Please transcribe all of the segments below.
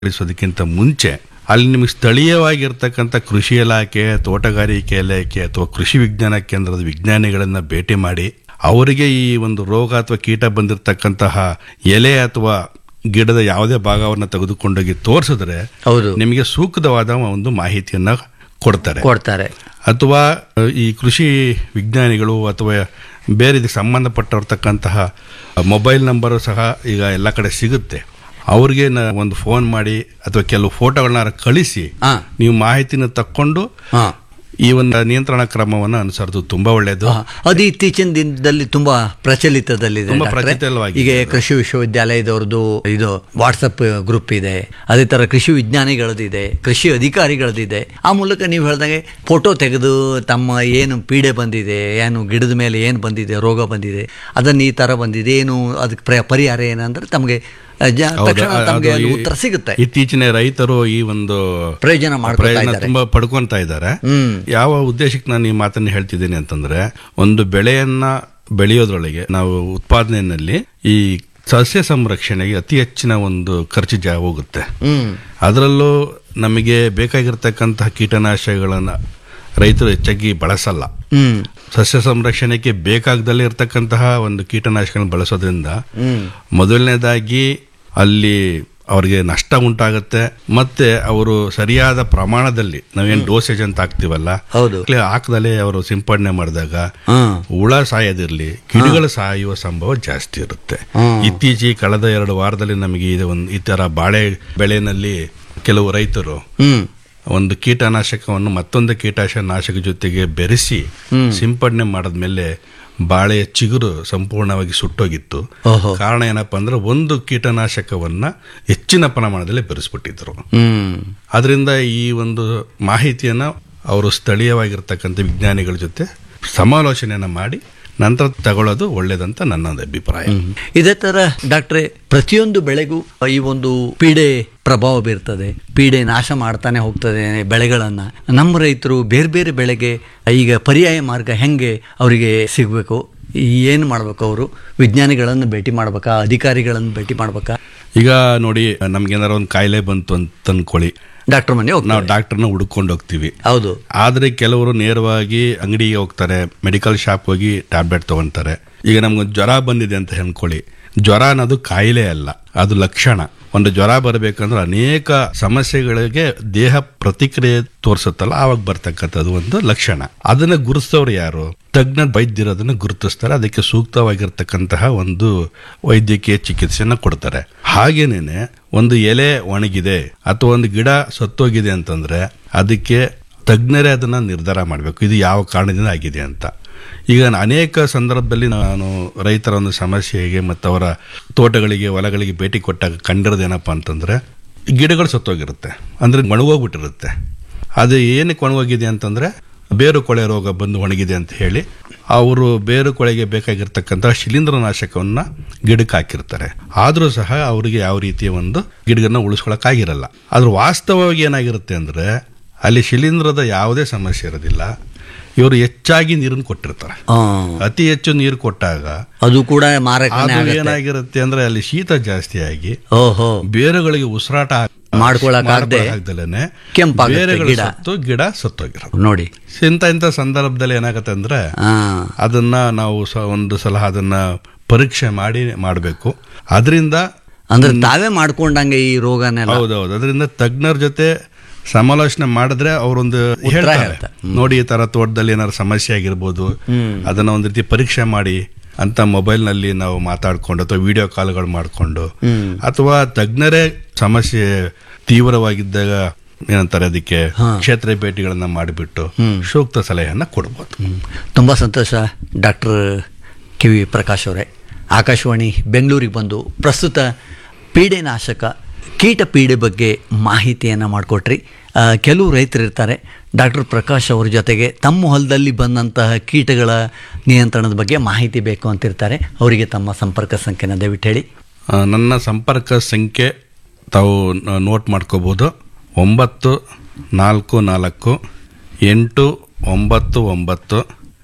ತಿಳಿಸೋದಕ್ಕಿಂತ ಮುಂಚೆ ಅಲ್ಲಿ ನಿಮಗೆ ಸ್ಥಳೀಯವಾಗಿರ್ತಕ್ಕಂಥ ಕೃಷಿ ಇಲಾಖೆ ತೋಟಗಾರಿಕೆ ಇಲಾಖೆ ಅಥವಾ ಕೃಷಿ ವಿಜ್ಞಾನ ಕೇಂದ್ರದ ವಿಜ್ಞಾನಿಗಳನ್ನ ಭೇಟಿ ಮಾಡಿ ಅವರಿಗೆ ಈ ಒಂದು ರೋಗ ಅಥವಾ ಕೀಟ ಬಂದಿರತಕ್ಕಂತಹ ಎಲೆ ಅಥವಾ ಗಿಡದ ಯಾವುದೇ ಭಾಗವನ್ನು ತೆಗೆದುಕೊಂಡೋಗಿ ತೋರಿಸಿದ್ರೆ ಹೌದು ನಿಮಗೆ ಸೂಕ್ತವಾದ ಒಂದು ಮಾಹಿತಿಯನ್ನ ಕೊಡ್ತಾರೆ ಕೊಡ್ತಾರೆ ಅಥವಾ ಅ, ಈ ಕೃಷಿ ವಿಜ್ಞಾನಿಗಳು ಅಥವಾ ಬೇರೆ ಇದಕ್ಕೆ ಸಂಬಂಧಪಟ್ಟಿರ್ತಕ್ಕಂತಹ ಮೊಬೈಲ್ ನಂಬರು ಸಹ ಈಗ ಎಲ್ಲ ಕಡೆ ಸಿಗುತ್ತೆ ಅವ್ರಿಗೆ ನ- ಒಂದು ಫೋನ್ ಮಾಡಿ ಅಥವಾ ಕೆಲವು ಫೋಟೋಗಳನ್ನ ಕಳಿಸಿ ಹಾ ನೀವು ಮಾಹಿತಿನ ತಕ್ಕೊಂಡು ಹಾ ಈ ಒಂದು ನಿಯಂತ್ರಣ ಕ್ರಮವನ್ನು ಅನುಸರಿಸೋದು ತುಂಬಾ ಒಳ್ಳೆಯದು ಆ, ಅದು ಇತ್ತೀಚಿನ ದಿನದಲ್ಲಿ ತುಂಬಾ ಪ್ರಚಲಿತದಲ್ಲಿದೆ ತುಂಬಾ ಡಾಕ್ಟ್ರೆ. ಪ್ರಚಲಿತವಾಗಿದೆ ಈಗ ಕೃಷಿ ವಿಶ್ವವಿದ್ಯಾಲಯದವ್ರದ್ದು ಇದು ವಾಟ್ಸಪ್ ಗ್ರೂಪ್ ಇದೆ ಅದೇ ತರ ಕೃಷಿ ವಿಜ್ಞಾನಿಗಳದಿದೆ ಕೃಷಿ ಅಧಿಕಾರಿಗಳದಿದೆ ಆ ಮೂಲಕ ನೀವು ಹೇಳ್ದಂಗೆ ಫೋಟೋ ತೆಗೆದು ತಮ್ಮ ಏನು ಪೀಡೆ ಬಂದಿದೆ ಏನು ಗಿಡದ ಮೇಲೆ ಏನು ಬಂದಿದೆ ರೋಗ ಬಂದಿದೆ ಅದನ್ನ ಈ ತರ ಬಂದಿದೆ ಏನು ಅದಕ್ಕೆ ಪ್ರ- ಪರಿಹಾರ ಏನಂದ್ರೆ ತಮಗೆ ಆ, ಜ- ಹೌದು, ತಕ್ಷಣ ತಮಗೆ ಅದು ಅಲ್ಲಿ ಈ- ಉತ್ತರ ಸಿಗುತ್ತೆ ಇತ್ತೀಚಿನ ರೈತರು ಈ ಒಂದು ಪ್ರಯೋಜನ ಮಾಡ್ಕೊತಾ ಪ್ರಯೋಜನ ಇದ್ದಾರೆ ತುಂಬಾ ಪಡ್ಕೊಂತ ಇದ್ದಾರೆ ಹ್ಮ್ ಯಾವ ಉದ್ದೇಶಕ್ಕೆ ನಾನು ಈ ಮಾತನ್ನು ಹೇಳ್ತಿದ್ದೀನಿ ಅಂತಂದ್ರೆ ಒಂದು ಬೆಳೆಯನ್ನ ಬೆಳೆಯೋದ್ರೊಳಗೆ ನಾವು ಉತ್ಪಾದನೆಯಲ್ಲಿ ಈ ಸಸ್ಯ ಸಂರಕ್ಷಣೆಗೆ ಅತಿ ಹೆಚ್ಚಿನ ಒಂದು ಖರ್ಚು ಜಾ ಹೋಗುತ್ತೆ ಹ್ಮ್ ಅದರಲ್ಲೂ ನಮಗೆ ಬೇಕಾಗಿರ್ತಕ್ಕಂತಹ ಕೀಟನಾಶಕಗಳನ್ನ ರೈತರು ಹೆಚ್ಚಾಗಿ ಬಳಸಲ್ಲ ಹ್ಮ್ ಸಸ್ಯ ಸಂರಕ್ಷಣೆಗೆ ಬೇಕಾಗದಲ್ಲೇ ಇರತಕ್ಕಂತಹ ಒಂದು ಕೀಟನಾಶಕಗಳನ್ನ ಬಳಸೋದ್ರಿಂದ ಹ್ಮ್ ಮೊದಲನೇದಾಗಿ ಅಲ್ಲಿ ಅವರಿಗೆ ನಷ್ಟ ಉಂಟಾಗುತ್ತೆ ಮತ್ತೆ ಅವರು ಸರಿಯಾದ ಪ್ರಮಾಣದಲ್ಲಿ ನಾವೇನು ಡೋಸೇಜ್ ಅಂತ ಹಾಕ್ತಿವಲ್ಲ ಹೌದು ಹಾಕದಲ್ಲೇ ಅವರು ಸಿಂಪಡಣೆ ಮಾಡಿದಾಗ ಹ್ಮ್ ಹುಳ ಸಾಯೋದಿರ್ಲಿ ಗಿಡಗಳು ಸಾಯುವ ಸಂಭವ ಜಾಸ್ತಿ ಇರುತ್ತೆ ಹ್ಮ್. ಇತ್ತೀಚೆಗೆ ಕಳೆದ ಎರಡು ವಾರದಲ್ಲಿ ನಮಗೆ ಇದು ಒಂದು ಈ ತರ ಬಾಳೆ ಬೆಳೆನಲ್ಲಿ ಕೆಲವು ರೈತರು ಹ್ಮ್ ಒಂದು ಕೀಟನಾಶಕವನ್ನು ಮತ್ತೊಂದು ಕೀಟನಾಶಕ ಜೊತೆಗೆ ಬೆರೆಸಿ ಸಿಂಪಡಣೆ ಮಾಡಿದ್ಮೇಲೆ ಬಾಳೆಯ ಚಿಗುರು ಸಂಪೂರ್ಣವಾಗಿ ಸುಟ್ಟೋಗಿತ್ತು ಓಹೋ ಕಾರಣ ಏನಪ್ಪಾ ಅಂದ್ರೆ ಒಂದು ಕೀಟನಾಶಕವನ್ನ ಹೆಚ್ಚಿನ ಪ್ರಮಾಣದಲ್ಲಿ ಬೆರೆಸ್ಬಿಟ್ಟಿದ್ರು ಹ್ಮ್ ಅದರಿಂದ ಈ ಒಂದು ಮಾಹಿತಿಯನ್ನ ಅವರು ಸ್ಥಳೀಯವಾಗಿರ್ತಕ್ಕಂಥ ವಿಜ್ಞಾನಿಗಳ ಜೊತೆ ಸಮಾಲೋಚನೆಯನ್ನ ಮಾಡಿ ನಂತರ ತಗೊಳ್ಳೋದು ಒಳ್ಳೇದಂತ ನನ್ನ ಅಭಿಪ್ರಾಯ ಇದೇ ತರ ಡಾಕ್ಟ್ರೆ ಪ್ರತಿಯೊಂದು ಬೆಳೆಗೂ ಈ ಒಂದು ಪೀಡೆ ಪ್ರಭಾವ ಬೀರ್ತದೆ ಪೀಡೆ ನಾಶ ಮಾಡ್ತಾನೆ ಹೋಗ್ತದೆ ಬೆಳೆಗಳನ್ನ ನಮ್ಮ ರೈತರು ಬೇರೆ ಬೇರೆ ಬೆಳೆಗೆ ಈಗ ಪರ್ಯಾಯ ಮಾರ್ಗ ಹೆಂಗೆ ಅವರಿಗೆ ಸಿಗಬೇಕು ಏನು ಮಾಡ್ಬೇಕು ಅವರು ವಿಜ್ಞಾನಿಗಳನ್ನು ಭೇಟಿ ಮಾಡ್ಬೇಕಾ ಅಧಿಕಾರಿಗಳನ್ನು ಭೇಟಿ ಮಾಡ್ಬೇಕಾ ಈಗ ನೋಡಿ ನಮ್ಗೇನಾರ ಒಂದು ಕಾಯಿಲೆ ಬಂತು ಅಂತ ಅನ್ಕೊಳ್ಳಿ ಡಾಕ್ಟರ್ ಮನೆ ಹೋಗ್ತಾರೆ ನಾವು ಡಾಕ್ಟರ್ನ ಹುಡುಕೊಂಡು ಹೋಗ್ತೀವಿ ಹೌದು ಆದ್ರೆ ಕೆಲವರು ನೇರವಾಗಿ ಅಂಗಡಿಗೆ ಹೋಗ್ತಾರೆ ಮೆಡಿಕಲ್ ಶಾಪ್ ಹೋಗಿ ಟ್ಯಾಬ್ಲೆಟ್ ತಗೊಂತಾರೆ ಈಗ ನಮ್ಗೊಂದು ಜ್ವರ ಬಂದಿದೆ ಅಂತ ಅನ್ಕೊಳ್ಳಿ ಜ್ವರ ಅನ್ನೋದು ಕಾಯಿಲೆ ಅಲ್ಲ ಅದು ಲಕ್ಷಣ ಒಂದು ಜ್ವರ ಬರಬೇಕಂದ್ರೆ ಅನೇಕ ಸಮಸ್ಯೆಗಳಿಗೆ ದೇಹ ಪ್ರತಿಕ್ರಿಯೆ ತೋರಿಸುತ್ತಲ್ಲ ಆವಾಗ ಬರ್ತಕ್ಕಂಥದ್ದು ಒಂದು ಲಕ್ಷಣ ಅದನ್ನ ಗುರುತಿಸೋರು ಯಾರು ತಜ್ಞ ವೈದ್ಯರು ಅದನ್ನು ಗುರುತಿಸ್ತಾರೆ ಅದಕ್ಕೆ ಸೂಕ್ತವಾಗಿರ್ತಕ್ಕಂತಹ ಒಂದು ವೈದ್ಯಕೀಯ ಚಿಕಿತ್ಸೆಯನ್ನು ಕೊಡ್ತಾರೆ ಹಾಗೇನೇನೆ ಒಂದು ಎಲೆ ಒಣಗಿದೆ ಅಥವಾ ಒಂದು ಗಿಡ ಸತ್ತೋಗಿದೆ ಅಂತಂದ್ರೆ ಅದಕ್ಕೆ ತಜ್ಞರೇ ಅದನ್ನ ನಿರ್ಧಾರ ಮಾಡಬೇಕು ಇದು ಯಾವ ಕಾರಣದಿಂದ ಆಗಿದೆ ಅಂತ ಈಗ ಅನೇಕ ಸಂದರ್ಭದಲ್ಲಿ ನಾನು ರೈತರ ಒಂದು ಸಮಸ್ಯೆಗೆ ಮತ್ತು ಅವರ ತೋಟಗಳಿಗೆ ಹೊಲಗಳಿಗೆ ಭೇಟಿ ಕೊಟ್ಟಾಗ ಕಂಡಿರೋದೇನಪ್ಪ ಅಂತಂದ್ರೆ ಗಿಡಗಳು ಸತ್ತೋಗಿರುತ್ತೆ ಅಂದ್ರೆ ಒಣಗೋಗ್ಬಿಟ್ಟಿರುತ್ತೆ ಅದು ಏನಕ್ಕೆ ಒಣಗೋಗಿದೆ ಅಂತಂದ್ರೆ ಬೇರು ಕೊಳೆ ರೋಗ ಬಂದು ಒಣಗಿದೆ ಅಂತ ಹೇಳಿ ಅವರು ಬೇರು ಕೊಳೆಗೆ ಬೇಕಾಗಿರ್ತಕ್ಕಂಥ ಶಿಲೀಂಧ್ರನಾಶಕವನ್ನ ಗಿಡಕ್ಕೆ ಹಾಕಿರ್ತಾರೆ ಆದರೂ ಸಹ ಅವರಿಗೆ ಯಾವ ರೀತಿಯ ಒಂದು ಗಿಡಗಳನ್ನ ಉಳಿಸ್ಕೊಳಕ್ಕಾಗಿರಲ್ಲ ಆದ್ರೆ ವಾಸ್ತವವಾಗಿ ಏನಾಗಿರುತ್ತೆ ಅಂದ್ರೆ ಅಲ್ಲಿ ಶಿಲೀಂಧ್ರದ ಯಾವುದೇ ಸಮಸ್ಯೆ ಇರೋದಿಲ್ಲ ಇವರು ಹೆಚ್ಚಾಗಿ ನೀರನ್ನು ಕೊಟ್ಟಿರ್ತಾರೆ ಆ, ಅತಿ ಹೆಚ್ಚು ನೀರು ಕೊಟ್ಟಾಗ ಅದು ಕೂಡ ಮಾರಕನೇ ಅದು ಆಗುತ್ತೆ ಏನಾಗಿರುತ್ತೆ ಅಂದ್ರೆ ಅಲ್ಲಿ ಶೀತ ಜಾಸ್ತಿ ಆಗಿ ಓಹೋ ಬೇರುಗಳಿಗೆ ಉಸಿರಾಟ ಮಾಡ್ಕೊಳಕ್ಕಾಗ್ದೆ ಆಗ್ದಲೇನೆ ಕೆಂಪಾಗುತ್ತೆ ಬೇರೆಗಳು ಗಿಡ. ಸತ್ತು ಗಿಡ ಸತ್ತೋಗಿರೋದು ನೋಡಿ ಇಂಥ ಇಂಥ ಸಂದರ್ಭದಲ್ಲಿ ಏನಾಗುತ್ತೆ ಅಂದ್ರೆ ಆ ಅದನ್ನ ನಾವು ಸ- ಒಂದು ಸಲ ಅದನ್ನ ಪರೀಕ್ಷೆ ಮಾಡಿ ಮಾಡಬೇಕು ಅದರಿಂದ ಅಂದ್ರೆ ತಾವೇ ಮಾಡ್ಕೊಂಡಂಗೆ ಈ ರೋಗನೆಲ್ಲ ಹೌದೌದು ಅದರಿಂದ ತಜ್ಞರ ಜೊತೆ ಸಮಾಲೋಚನೆ ಮಾಡಿದ್ರೆ ಅವರೊಂದು ಹೇಳ್ತಾರೆ ಹೇಳ್ತಾರೆ. ನೋಡಿ ಈ ತರ ತೋಟದಲ್ಲಿ ಏನಾದ್ರು ಸಮಸ್ಯೆ ಆಗಿರ್ಬೋದು ಅದನ್ನ ಒಂದ್ ರೀತಿ ಪರೀಕ್ಷೆ ಮಾಡಿ ಅಂತ ಮೊಬೈಲ್ ನಲ್ಲಿ ನಾವು ಮಾತಾಡ್ಕೊಂಡು ಅಥವಾ ವಿಡಿಯೋ ಕಾಲ್ಗಳು ಮಾಡ್ಕೊಂಡು ಅಥವಾ ತಜ್ಞರೇ ಸಮಸ್ಯೆ ತೀವ್ರವಾಗಿದ್ದಾಗ ಏನಂತಾರೆ ಅದಕ್ಕೆ ಕ್ಷೇತ್ರ ಭೇಟಿಗಳನ್ನ ಮಾಡಿಬಿಟ್ಟು ಸೂಕ್ತ ಸಲಹೆಯನ್ನ ಕೊಡ್ಬೋದು ತುಂಬ ಸಂತೋಷ ಡಾಕ್ಟರ್ ಕೆ ವಿ ಪ್ರಕಾಶ್ ಅವರೇ ಆಕಾಶವಾಣಿ ಬೆಂಗಳೂರಿಗೆ ಬಂದು ಪ್ರಸ್ತುತ ಪೀಡೆ ನಾಶಕ ಕೀಟ ಪೀಡೆ ಬಗ್ಗೆ ಮಾಹಿತಿಯನ್ನು ಮಾಡಿಕೊಟ್ರಿ ಆ, ಕೆಲವು ರೈತರು ಇರ್ತಾರೆ ಡಾಕ್ಟರ್ ಪ್ರಕಾಶ್ ಅವ್ರ ಜೊತೆಗೆ ತಮ್ಮ ಹೊಲದಲ್ಲಿ ಬಂದಂತಹ ಕೀಟಗಳ ನಿಯಂತ್ರಣದ ಬಗ್ಗೆ ಮಾಹಿತಿ ಬೇಕು ಅಂತಿರ್ತಾರೆ ಅವರಿಗೆ ತಮ್ಮ ಸಂಪರ್ಕ ಸಂಖ್ಯೆನ ದಯವಿಟ್ಟು ಹೇಳಿ ಆ, ನನ್ನ ಸಂಪರ್ಕ ಸಂಖ್ಯೆ ತಾವು ನ- ನೋಟ್ ಮಾಡ್ಕೋಬೋದು ಒಂಬತ್ತು ನಾಲ್ಕು ನಾಲ್ಕು ಎಂಟು ಒಂಬತ್ತು ಒಂಬತ್ತು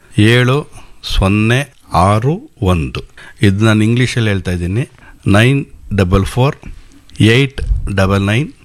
ಏಳು ಸೊನ್ನೆ ಆರು ಒಂದು ಇದು ನಾನು ಇಂಗ್ಲೀಷಲ್ಲಿ ಹೇಳ್ತಾ ಇದ್ದೀನಿ nine double four eight double nine